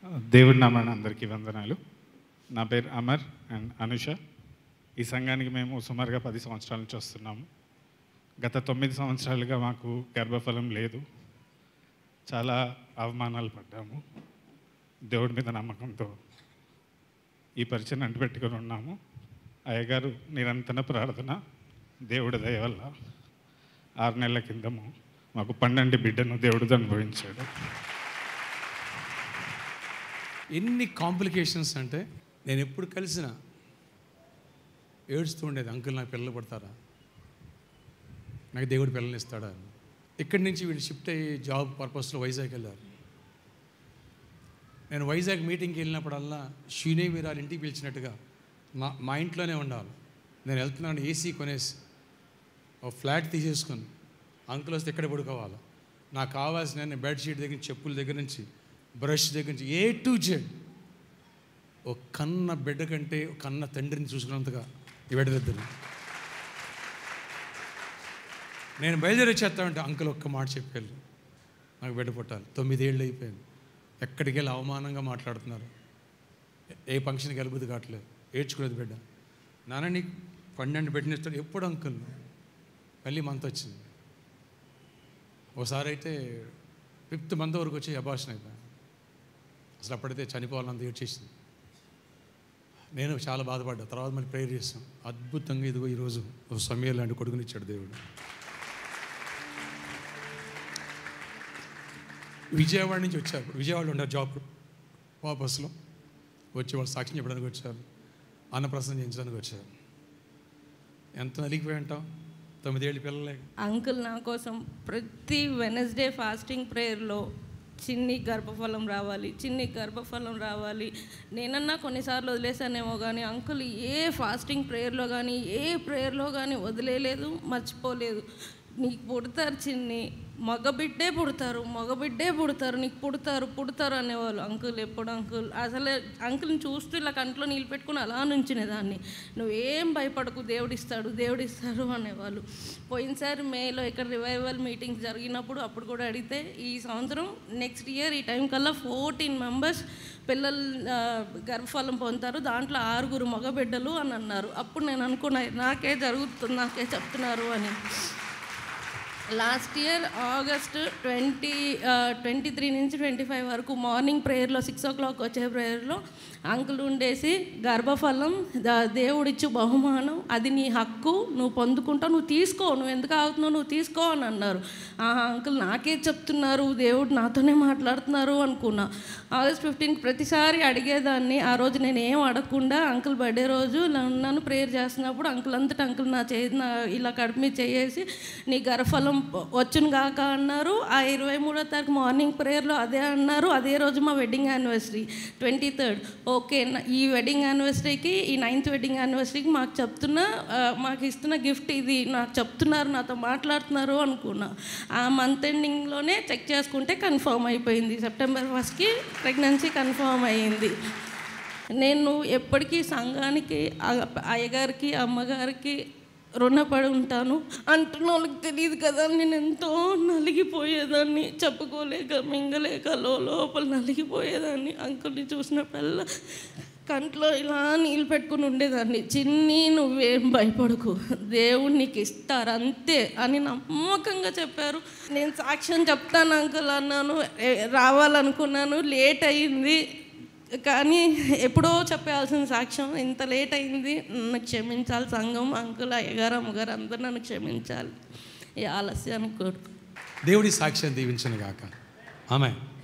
దేవుడి నామాన్ని అందరికీ వందనాలు నా పేరు అమర్ అండ్ అనుష ఈ సంఘానికి మేము సుమారుగా పది సంవత్సరాల నుంచి వస్తున్నాము గత తొమ్మిది సంవత్సరాలుగా మాకు గర్భఫలం లేదు చాలా అవమానాలు పడ్డాము దేవుడి మీద నమ్మకంతో ఈ పరిచయం అంటుపెట్టుకొని ఉన్నాము అయ్యగారు నిరంతర ప్రార్థన దేవుడి దయ వల్ల ఆరు నెలల కిందము మాకు పన్నెండు బిడ్డను దేవుడు అనుభవించాడు ఎన్ని కాంప్లికేషన్స్ అంటే నేను ఎప్పుడు కలిసినా ఏడుస్తూ ఉండేది అంకుల్ నాకు పిల్లలు పడతారా నాకు దేవుడు పిల్లల్ని ఇస్తాడా అని. ఇక్కడి నుంచి వీళ్ళు షిఫ్ట్ అయ్యి జాబ్ పర్పస్లో వైజాగ్ వెళ్ళారు నేను వైజాగ్ మీటింగ్కి వెళ్ళినప్పుడల్లా షీనే మీరు వాళ్ళ ఇంటికి పిలిచినట్టుగా మా మా ఇంట్లోనే ఉండాలి నేను వెళ్తున్నాను ఏసీ కొనేసి ఒక ఫ్లాట్ తీసేసుకొని అంకుల్ వస్తే ఎక్కడ పడుకోవాలి నాకు కావాల్సిన నేను బెడ్షీట్ దగ్గర నుంచి చెప్పుల దగ్గర నుంచి బ్రష్ దగ్గర నుంచి ఏ టు జెడ్ ఒక కన్న బిడ్డ కంటే ఒక కన్న తండ్రిని చూసుకున్నంతగా ఈ బిడ్డలిద్దరు నేను బయలుదేరి వచ్చేస్తామంటే అంకుల్ ఒక్క మాట చెప్పారు నాకు బిడ్డ పుట్టాలి తొమ్మిదేళ్ళు అయిపోయింది ఎక్కడికి వెళ్ళి అవమానంగా మాట్లాడుతున్నారు ఏ ఫంక్షన్కి వెళ్ళబుద్ది కావట్లేదు ఏడ్చుకునేది బిడ్డ నాన్న నీకు పన్నెండు పెట్టినిస్తాడు ఎప్పుడు అంకుల్ మళ్ళీ మంత్ వచ్చింది ఒకసారి అయితే ఫిఫ్త్ మంత్ వరకు వచ్చి అబార్షన్ అయిపోయాను అసలు అప్పుడైతే చనిపోవాలంత ఏడ్చేసింది నేను చాలా బాధపడ్డా తర్వాత మళ్ళీ ప్రేయర్ చేస్తాం అద్భుతంగా ఇదిగో ఈరోజు ఒక సమయం లాంటి కొడుకునిచ్చాడు దేవుడు విజయవాడ నుంచి వచ్చారు ఇప్పుడు విజయవాడలో ఉన్నారు జాబ్ వాపస్లో వచ్చి వాళ్ళు సాక్ష్యం చెప్పడానికి వచ్చారు అన్నప్రసన్న చేయించడానికి వచ్చారు ఎంత నలిగిపోయి ఉంటాం తొమ్మిదేళ్ళు పిల్లలే అంకుల్ నా కోసం ప్రతి వెనస్డే ఫాస్టింగ్ ప్రేయర్లో చిన్ని గర్భఫలం రావాలి చిన్ని గర్భఫలం రావాలి నేనన్నా కొన్నిసార్లు వదిలేసానేమో కానీ అంకుల్ ఏ ఫాస్టింగ్ ప్రేయర్లో కానీ ఏ ప్రేయర్లో కానీ వదిలేయలేదు మర్చిపోలేదు నీకు పుడతారు చిన్ని మగబిడ్డే పుడతారు మగబిడ్డే పుడతారు నీకు పుడతారు పుడతారు అనేవాళ్ళు అంకుల్ ఎప్పుడు అంకుల్ అసలు అంకుల్ని చూస్తూ ఇలా కంట్లో నీళ్ళు పెట్టుకుని అలా నుంచునేదాన్ని నువ్వేం భయపడకు దేవుడిస్తాడు దేవుడిస్తాడు అనేవాళ్ళు పోయినసారి మేలో ఇక్కడ రివైవల్ మీటింగ్స్ జరిగినప్పుడు అప్పుడు కూడా అడిగితే ఈ సంవత్సరం నెక్స్ట్ ఇయర్ ఈ టైం కల్లా ఫోర్టీన్ మెంబర్స్ పిల్లలు ఆ, గర్భఫలం పొందుతారు దాంట్లో ఆరుగురు మగబిడ్డలు అని అన్నారు అప్పుడు నేను అనుకున్నా నాకే జరుగుతుంది నాకే చెప్తున్నారు అని last year August twenty twenty three నుంచి ట్వంటీ ఫైవ్ వరకు మార్నింగ్ ప్రేయర్లో సిక్స్ ఓ క్లాక్ వచ్చే ప్రేయర్లో అంకుల్ ఉండేసి గర్భఫలం ద- దేవుడిచ్చు బహుమానం అది నీ హక్కు నువ్వు పొందుకుంటావు నువ్వు తీసుకో నువ్వు ఎందుకు ఆగుతున్నావు నువ్వు తీసుకో అని అన్నారు ఆ అంకుల్ నాకే చెప్తున్నారు దేవుడు నాతోనే మాట్లాడుతున్నారు అనుకున్నా ఆగస్ట్ ఫిఫ్టీన్ ప్రతిసారి అడిగేదాన్ని ఆ రోజు నేను ఏం అడగకుండా అంకుల్ బర్త్డే రోజు ఇలా ఉన్నాను ప్రేయర్ చేస్తున్నప్పుడు అంకుల్ అంతటా అంకుల్ నా చేయి నా ఇలా కడుపు మీద చేసి నీ గర్భఫలం వచ్చును గాక అన్నారు ఆ ఇరవై మూడో తారీఖు మార్నింగ్ ప్రేయర్లో అదే అన్నారు అదే రోజు మా wedding anniversary twenty third okay నా- ఈ వెడ్డింగ్ యానివర్సరీకి ఈ నైన్త్ వెడ్డింగ్ యానివర్సరీకి మాకు చెప్తున్న ఆ, మాకు ఇస్తున్న గిఫ్ట్ ఇది నాకు చెప్తున్నారు నాతో మాట్లాడుతున్నారు అనుకున్నా ఆ మంత్ ఎండింగ్లోనే చెక్ చేసుకుంటే కన్ఫర్మ్ అయిపోయింది సెప్టెంబర్ ఫస్ట్కి ప్రెగ్నెన్సీ కన్ఫర్మ్ అయ్యింది నేను ఎప్పటికీ సంఘానికి ఆ- అయ్యగారికి అమ్మగారికి రుణపడి ఉంటాను అంటున్న వాళ్ళకి తెలియదు కదా నేను ఎంతో నలిగిపోయేదాన్ని చెప్పుకోలేక మింగలేక లో- లోపల నలిగిపోయేదాన్ని అంకుల్ని చూసినప్పుడల్లా కంట్లో ఇలా నీళ్ళు పెట్టుకుని ఉండేదాన్ని చిన్ని నువ్వేం భయపడకు దేవుడు నీకు ఇస్తారు అంతే అని నమ్మకంగా చెప్పారు నేను సాక్ష్యం చెప్తాను అంకుల్ అన్నాను ఏ- రావాలనుకున్నాను లేట్ అయింది కానీ ఎప్పుడో చెప్పాల్సిన సాక్ష్యం ఇంత లేట్ అయింది నన్ను క్షమించాలి సంఘం అంకుల్ అయ్యగారు అమ్మగారు అందరూ నన్ను క్షమించాలి ఈ ఆలస్యానికి కోరుకు దేవుడి సాక్ష్యం దీవించను గాక ఆమె